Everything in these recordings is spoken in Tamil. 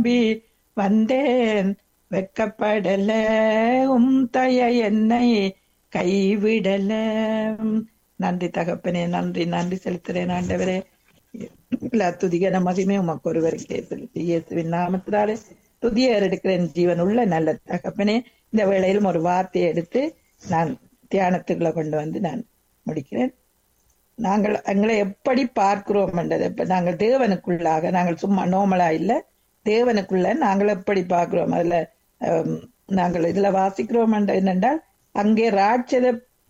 நம்பி வந்தேன் வெக்கப்படல உம் தய என்னை கைவிடல நன்றி தகப்பனே நன்றி நன்றி செலுத்துறேன் ஆண்டவரே எல்லா துதிகன மகிமே உமக்கு ஒருவருக்கே செலுத்தி இயேசுவின் நாமத்தினாலே துதிய எடுக்கிறேன் ஜீவன் உள்ள நல்ல தகப்பனே இந்த வேளையிலும் ஒரு வார்த்தையை எடுத்து நான் தியானத்துக்குள்ள கொண்டு வந்து நான் முடிக்கிறேன் நாங்கள் எங்களை எப்படி பார்க்கிறோம் என்றது இப்ப நாங்கள் தேவனுக்குள்ளாக நாங்கள் சும்மா நோமலா இல்ல தேவனுக்குள்ள நாங்கள் எப்படி பார்க்கிறோம் அதுல ஹம், நாங்கள் இதுல வாசிக்கிறோம் என்ற என்னென்றால் அங்கே ராட்சத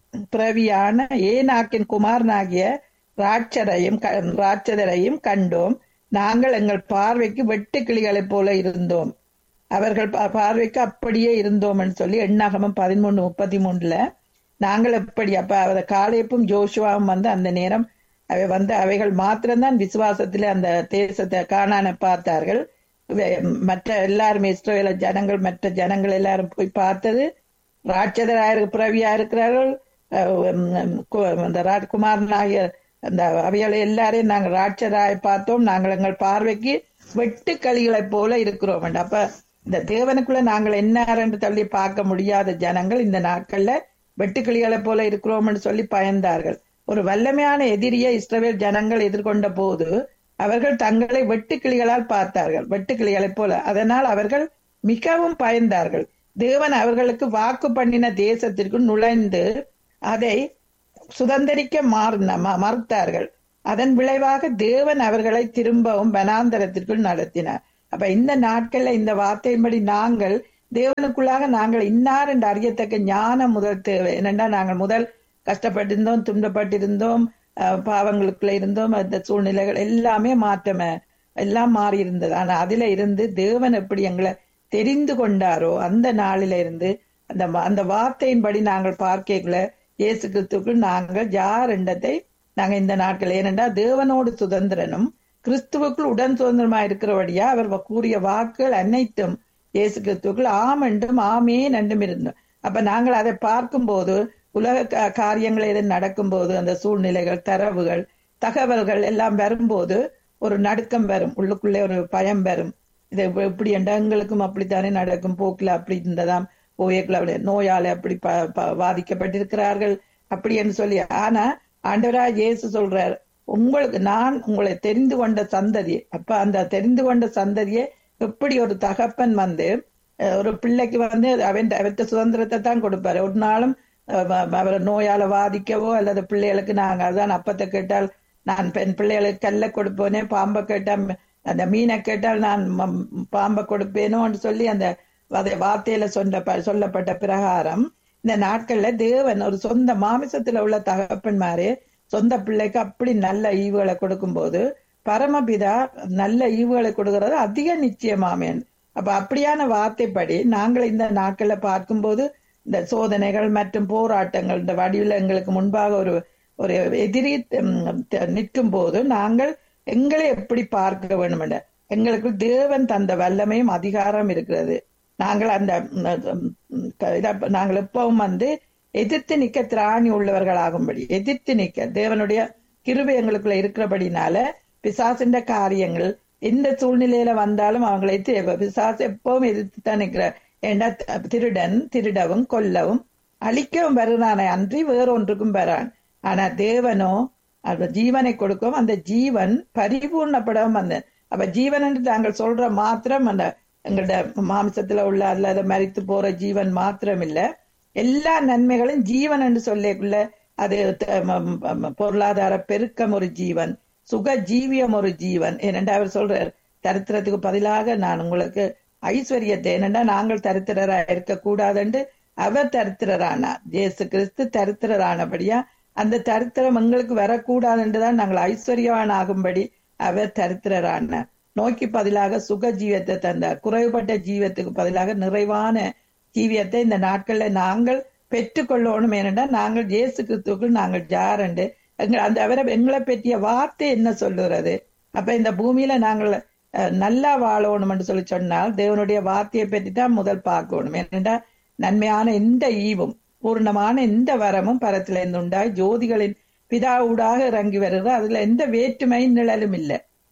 பிரவியான ஏனாக்கின் குமாரனாகிய ராட்சரையும் க- ராட்சதரையும் கண்டோம் நாங்கள் எங்கள் பார்வைக்கு வெட்டுக்கிளிகளைப் போல இருந்தோம் அவர்கள் பா- பார்வைக்கு அப்படியே இருந்தோம் சொல்லி எண்ணாகமம் பதிமூணு முப்பத்தி மூணுல நாங்கள் எப்படி அப்ப அவர காலேப்பும் ஜோஷுவாவும் வந்து அந்த நேரம் அவை வந்து அவைகள் மாத்திரம்தான் விசுவாசத்திலே அந்த தேசத்தை காணான பார்த்தார்கள் வே- மற்ற எல்லாருமே இஸ்ரவேல ஜனங்கள் மற்ற ஜனங்கள் எல்லாரும் போய் பார்த்தது ராட்சதராக பிறவியா இருக்கிறார்கள் அஹ் உம் கு- அந்த ராஜ்குமாரனாகிய அந்த அவைகளை எல்லாரையும் நாங்கள் ராட்சதராய் பார்த்தோம் நாங்கள் எங்கள் பார்வைக்கு வெட்டுக்களிகளைப் போல இருக்கிறோம் அப்ப இந்த தேவனுக்குள்ள நாங்கள் என்ன என்று தள்ளி பார்க்க முடியாத ஜனங்கள் இந்த நாட்கள்ல வெட்டுக்கிளிகளைப் போல இருக்கிறோம்னு சொல்லி பயந்தார்கள் ஒரு வல்லமையான எதிரியை இஸ்ரவேல் ஜனங்கள் எதிர்கொண்ட போது அவர்கள் தங்களை வெட்டுக்கிளிகளால் பார்த்தார்கள் வெட்டுக்கிளிகளைப் போல அதனால் அவர்கள் மிகவும் பயந்தார்கள் தேவன் அவர்களுக்கு வாக்கு பண்ணின தேசத்திற்கு நுழைந்து அதை சுதந்திரிக்க மாறின ம- மறுத்தார்கள் அதன் விளைவாக தேவன் அவர்களை திரும்பவும் வனாந்தரத்திற்குள் நடத்தினார் அப்ப இந்த நாட்கள்ல இந்த வார்த்தையின்படி நாங்கள் தேவனுக்குள்ளாக நாங்கள் இன்னார் என்று அறியத்தக்க ஞானம் முதல் தேவை என்னென்னா நாங்கள் முதல் கஷ்டப்பட்டிருந்தோம் துன்பப்பட்டிருந்தோம் அஹ், பாவங்களுக்குள்ள இருந்தோம் அந்த சூழ்நிலைகள் எல்லாமே மாற்றமே எல்லாம் மாறி இருந்தது ஆனா அதுல இருந்து தேவன் எப்படி எங்களை தெரிந்து கொண்டாரோ அந்த நாளில இருந்து அந்த வா- அந்த வார்த்தையின்படி நாங்கள் பார்க்கல இயேசு கிறிஸ்துக்குள் நாங்கள் யார் என்றதை நாங்க இந்த நாட்கள் ஏனென்றால் தேவனோடு சுதந்திரனும் கிறிஸ்துவுக்குள் உடன் சுதந்திரமா இருக்கிறபடியா அவர் கூறிய வாக்குகள் அனைத்தும் இயேசு கிறிஸ்துவுக்குள் ஆம் என்றும் ஆமேன் என்றும் இருந்தோம் அப்ப நாங்கள் அதை பார்க்கும்போது உலக கா- காரியங்கள் எது நடக்கும்போது அந்த சூழ்நிலைகள் தரவுகள் தகவல்கள் எல்லாம் வரும்போது ஒரு நடுக்கம் வரும் உள்ளுக்குள்ளே ஒரு பயம் வரும் இது இப்ப இப்படி என்றா எங்களுக்கும் அப்படித்தானே நடக்கும் போக்குல அப்படி இருந்ததாம் போயக்குள்ள அப்படி நோயால அப்படி ப- ப- பாதிக்கப்பட்டிருக்கிறார்கள் அப்படி என்று சொல்லி ஆனா ஆண்டவராய் இயேசு சொல்றார் உங்களுக்கு நான் உங்களை தெரிந்து கொண்ட சந்ததி அப்ப அந்த தெரிந்து கொண்ட சந்ததியை எப்படி ஒரு தகப்பன் வந்து அஹ், ஒரு பிள்ளைக்கு வந்து அவன் அவற்ற சுதந்திரத்தை தான் கொடுப்பாரு ஒரு நாளும் அஹ், வ- அவரை நோயால வாதிக்கவோ அல்லது பிள்ளைகளுக்கு நாங்க அதான் அப்பத்தை கேட்டால் நான் பெண் பிள்ளைகளுக்கு கல்ல கொடுப்பேனே பாம்பை கேட்டா அந்த மீனை கேட்டால் நான் ம- பாம்பை கொடுப்பேனோன்னு சொல்லி அந்த அதை வார்த்தையில சொன்ன சொல்லப்பட்ட பிரகாரம் இந்த நாட்கள்ல தேவன் ஒரு சொந்த மாமிசத்துல உள்ள தகப்பன்மாரே சொந்த பிள்ளைக்கு அப்படி நல்ல ஈவுகளை கொடுக்கும்போது பரமபிதா நல்ல ஈவுகளை கொடுக்கறது அதிக நிச்சயமாமேன் அப்ப அப்படியான வார்த்தைப்படி நாங்கள் இந்த நாட்கள்ல பார்க்கும்போது இந்த சோதனைகள் மற்றும் போராட்டங்கள் இந்த வடிவில் எங்களுக்கு முன்பாக ஒரு ஒரு எதிரி நிற்கும் போது நாங்கள் எங்களை எப்படி பார்க்க வேண்டும் என்ற எங்களுக்கு தேவன் தந்த வல்லமையும் அதிகாரம் இருக்கிறது நாங்கள் அந்த ம், ம், க- இத- நாங்கள் எப்பவும் வந்து எதிர்த்து நிக்க திராணி உள்ளவர்களாகும்படி எதிர்த்து நிக்க தேவனுடைய கிருபை எங்களுக்குள்ள இருக்கிறபடினால பிசாசின்ற காரியங்கள் எந்த சூழ்நிலையில வந்தாலும் அவங்களை எதிர்த்து- பிசாசு எப்பவும் எதிர்த்து தான் நிக்கிற ஏண்டா த- திருடன் திருடவும் கொல்லவும் அழிக்கவும் வருகிறானே அன்றி வேறொன்றுக்கும் வரான் ஆனா தேவனோ அந்த ஜீவனை கொடுக்கும் அந்த ஜீவன் பரிபூர்ணப்படவும் அந்த அப்ப ஜீவன் என்று நாங்கள் சொல்ற மாத்திரம் அந்த எங்கள்ட மாம்சத்துல உள்ள அல்லது மரித்து போற ஜீவன் மாத்திரம் இல்ல எல்லா நன்மைகளும் ஜீவன் என்று சொல்லிக்குள்ள அது த- ம- ம- பொருளாதார பெருக்கம் ஒரு ஜீவன் சுக ஜீவியம் ஒரு ஜீவன் ஏனென்றா அவர் சொல்றார் தரித்திரத்துக்கு பதிலாக நான் உங்களுக்கு ஐஸ்வர்யத்தை ஏனென்றா நாங்கள் தரித்திரரா இருக்கக்கூடாதுன்னு அவர் தரித்திரரானார் இயேசு கிறிஸ்து தரித்திரரானபடியா அந்த தரித்திரம் எங்களுக்கு வரக்கூடாது என்றுதான் நாங்கள் ஐஸ்வர்யவான் ஆகும்படி அவர் தரித்திரரானார் நோய்க்கு பதிலாக சுக ஜீவத்தை தந்தார் குறைவுபட்ட ஜீவத்துக்கு பதிலாக நிறைவான ஜீவியத்தை இந்த நாட்கள்ல நாங்கள் பெற்றுக்கொள்ளணும் ஏனென்றால் நாங்கள் இயேசு கிறிஸ்துவுக்குள் நாங்கள் ஜாரண்டு எங்க அந்த அவரை எங்களை பற்றிய வார்த்தை என்ன சொல்லுகிறது அப்ப இந்த பூமியில நாங்கள் அஹ், நல்லா வாழணும் என்று சொல்லி சொன்னால் தேவனுடைய வார்த்தையை பற்றி தான் முதல் பார்க்கணும் ஏனென்றால் நன்மையான எந்த ஈவும் பூர்ணமான எந்த வரமும் பரத்திலிருந்து உண்டாய் ஜோதிகளின் பிதாவூடாக இறங்கி வருகிறது அதுல எந்த வேற்றுமையும் நிழலும் இல்லை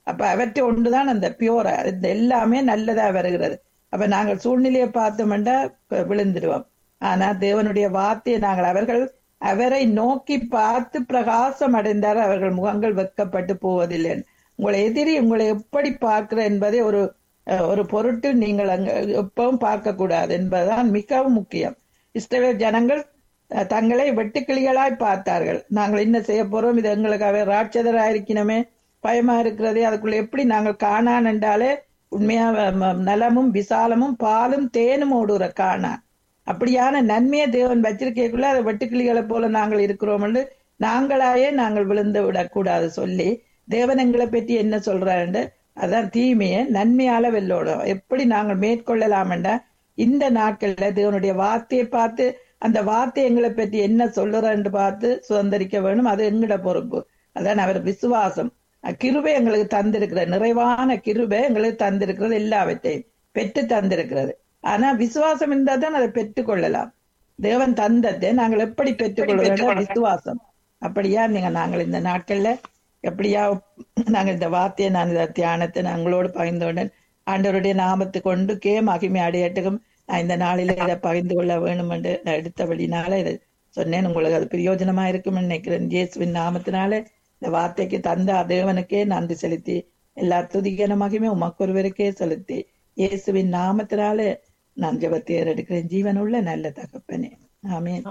அப்ப அவற்றை ஒன்றுதான் அந்த பியூரா இந்த எல்லாமே நல்லதா வருகிறது அப்ப நாங்கள் சூழ்நிலையை பார்த்தோம்னா விழுந்துடுவோம் ஆனா தேவனுடைய வார்த்தையை நாங்கள் அவர்கள் அவரை நோக்கி பார்த்து பிரகாசம் அடைந்தார் அவர்கள் முகங்கள் வெக்கப்பட்டு போவதில்லை உங்களை எதிரி உங்களை எப்படி பார்க்கிற என்பதை ஒரு ஒரு பொருட்டு நீங்கள் அங்க எப்பவும் பார்க்க கூடாது என்பதுதான் மிகவும் முக்கியம் இஸ்ரவேல் ஜனங்கள் தங்களை வெட்டுக்கிளிகளாய் பார்த்தார்கள் நாங்கள் என்ன செய்ய போறோம் இது எங்களுக்காக ராட்சதராயிருக்கணுமே பயமா இருக்கிறதே அதுக்குள்ள எப்படி நாங்கள் காணான் என்றாலே உண்மையா நலமும் விசாலமும் பாலும் தேனும் ஓடுற காணான் அப்படியான நன்மையை தேவன் வச்சிருக்கக்குள்ள அதை வெட்டுக்கிளிகளை போல நாங்கள் இருக்கிறோம் என்று நாங்களாயே நாங்கள் விழுந்து விடக்கூடாது சொல்லி தேவன் எங்களை பற்றி என்ன சொல்றாரு அதான் தீமையை நன்மையால வெல்லோடும் எப்படி நாங்கள் மேற்கொள்ளலாம்டா இந்த நாட்கள்ல தேவனுடைய வார்த்தையை பார்த்து அந்த வார்த்தை எங்களை பற்றி என்ன சொல்லுறன்னு பார்த்து சுதந்திரிக்க வேணும் அது எங்கட பொறுப்பு அதான் அவர் விசுவாசம் கிருபை எங்களுக்கு தந்திருக்கிறது நிறைவான கிருபை எங்களுக்கு தந்திருக்கிறது எல்லாவற்றையும் பெற்று தந்திருக்கிறது ஆனா விசுவாசம் இருந்தா தான் அதை பெற்றுக்கொள்ளலாம் தேவன் தந்தத்தை நாங்கள் எப்படி பெற்றுக்கொள்ள விசுவாசம் அப்படியா நீங்க நாங்கள் இந்த நாட்கள்ல எப்படியா நாங்க இந்த வார்த்தையை நான் இந்த தியானத்தை நாங்களோடு பகிர்ந்தோடன் ஆண்டவருடைய நாமத்தை கொண்டு கே மகிமை அடையட்டுக்கும் நான் இந்த நாளில இதை பகிர்ந்து கொள்ள வேணும் என்று நான் எடுத்தபடினால இதை சொன்னேன் உங்களுக்கு அது பிரயோஜனமா இருக்கும் நினைக்கிறேன் இயேசுவின் நாமத்தினால இந்த வார்த்தைக்கு தந்த தேவனுக்கே நன்றி செலுத்தி எல்லா துதிகன மகிமை உமக்கொருவருக்கே செலுத்தி இயேசுவின் நாமத்தினால நான் ஜபத்தை எடுக்கிறேன் ஜீவனுள்ள நல்ல தகப்பனே ஆமேன்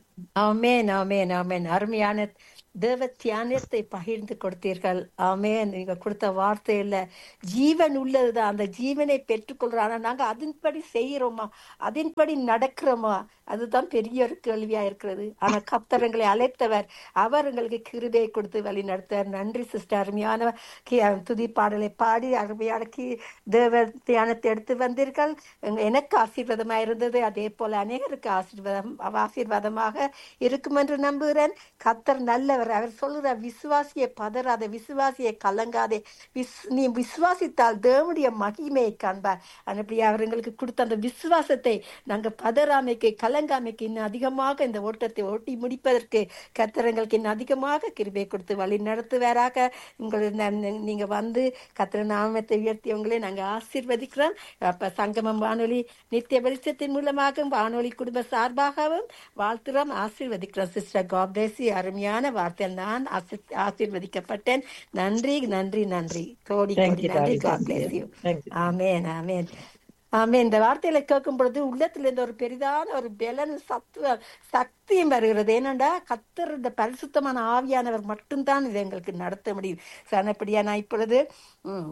ஆமேன் ஆமேன் ஆமேன் அருமையான தேவ தியானத்தை பகிர்ந்து கொடுத்தீர்கள் ஆமேன் நீங்க கொடுத்த வார்த்தையில ஜீவன் உள்ளதுதான் அந்த ஜீவனை பெற்றுக்கொள்றோம் ஆனா நாங்க அதன்படி செய்யறோமா அதன்படி நடக்கிறோமா அதுதான் பெரிய ஒரு கேள்வியா இருக்கிறது ஆனா கத்தரங்களை அழைத்தவர் அவர் எங்களுக்கு கிருபையை கொடுத்து வழி நடத்தார் நன்றி சிஸ்டர் அருமையான துதி பாடலை பாடி அருமையான கி தேவ தியானத்தை எடுத்து வந்தீர்கள் எனக்கு ஆசீர்வாதமா இருந்தது அதே போல அநேகருக்கு ஆசீர்வாதம் ஆசீர்வாதமாக இருக்கும் என்று நம்புகிறேன் கத்தர் நல்லவர் அவர் சொல்லுற விசுவாசியை பதறாத விசுவாசியை கலங்காதே விஸ் நீ விசுவாசித்தால் தேவனுடைய மகிமையை காண்பார் அப்படி அவர் எங்களுக்கு கொடுத்த அந்த விசுவாசத்தை நாங்க பதறாமைக்கு கலங்காமைக்கு இன்னும் அதிகமாக இந்த ஓட்டத்தை ஓட்டி முடிப்பதற்கு கத்திரங்களுக்கு இன்னும் அதிகமாக கிருபை கொடுத்து வழி நடத்துவாராக உங்களை நீங்க வந்து கத்திர நாமத்தை உயர்த்தியவங்களே நாங்க ஆசீர்வதிக்கிறோம் அப்ப சங்கமம் வானொலி நித்திய வெளிச்சத்தின் மூலமாக வானொலி குடும்ப சார்பாகவும் வாழ்த்துறோம் ஆசீர்வதிக்கிறோம் சிஸ்டர் காப்டேசி அருமையான வார்த்தையில் நான் ஆசீர்வதிக்கப்பட்டேன் நன்றி நன்றி நன்றி கோடி கோடி நன்றி காப்டேசி ஆமேன் ஆமேன் ஆமே இந்த வார்த்தையில கேட்கும் பொழுது உள்ளத்துல இருந்து ஒரு பெரிதான ஒரு பலன் சத்துவ சக்தியும் வருகிறது ஏனண்டா கத்தர் இந்த பரிசுத்தமான ஆவியானவர் மட்டும்தான் இதை எங்களுக்கு நடத்த முடியும் சனப்படியா நான் இப்பொழுது உம்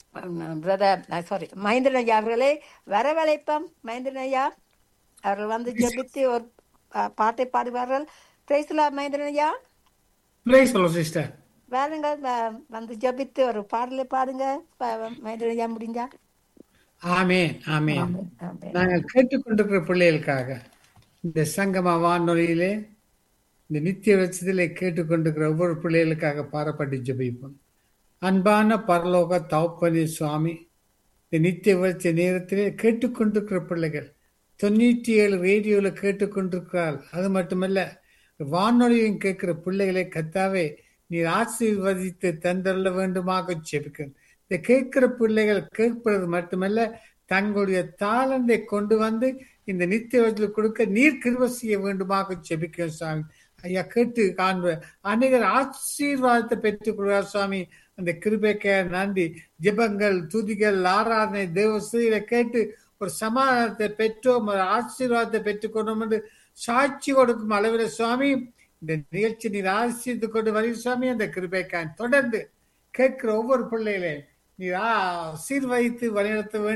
பிரதர் சாரி மகேந்திரன் ஐயா அவர்களே வரவழைப்போம் மகேந்திரன் ஐயா அவர்கள் வந்து ஜபித்து ஒரு பாட்டை பாடுவார்கள் பிரைஸ்லா மகேந்திரன் ஐயா சிஸ்டர் வேறுங்க வந்து ஜபித்து ஒரு பாடலை பாடுங்க மகேந்திரன் ஐயா முடிஞ்சா ஆமேன் ஆமேன் நாங்கள் கேட்டுக்கொண்டிருக்கிற பிள்ளைகளுக்காக இந்த சங்கம வானொலியிலே இந்த நித்திய வச்சதிலே கேட்டுக்கொண்டிருக்கிற ஒவ்வொரு பிள்ளைகளுக்காக பாரப்பட்டு ஜபிப்போம் அன்பான பரலோக தவப்பனி சுவாமி இந்த நித்திய வச்ச நேரத்திலே கேட்டுக்கொண்டிருக்கிற பிள்ளைகள் தொண்ணூற்றி ஏழு ரேடியோவில் கேட்டுக்கொண்டிருக்கிறாள் அது மட்டுமல்ல வானொலியும் கேட்கிற பிள்ளைகளை கத்தாவே நீர் ஆசீர்வதித்து தந்தள்ள வேண்டுமாக செபிக்கிறேன் இந்த கேட்கிற பிள்ளைகள் கேட்பது மட்டுமல்ல தங்களுடைய தாளந்தை கொண்டு வந்து இந்த நித்திய வயதில் கொடுக்க நீர் கிருவ செய்ய வேண்டுமாக செபிக்கிறோம் சுவாமி ஐயா கேட்டு காண்ப அநேகர் ஆசீர்வாதத்தை பெற்றுக் கொள்வார் சுவாமி அந்த கிருபைக்க நன்றி ஜெபங்கள் துதிகள் ஆராதனை தேவஸ்தியில கேட்டு ஒரு சமாதானத்தை பெற்றோம் ஒரு ஆசீர்வாதத்தை பெற்றுக்கொண்டோம் என்று சாட்சி கொடுக்கும் அளவில் சுவாமி இந்த நிகழ்ச்சி நீர் ஆசீர்த்து கொண்டு வரி சுவாமி அந்த கிருபைக்கான் தொடர்ந்து கேட்கிற ஒவ்வொரு பிள்ளைகளையும் நீர் ஆசீர்வதித்து வழிநடத்த வேண்டும்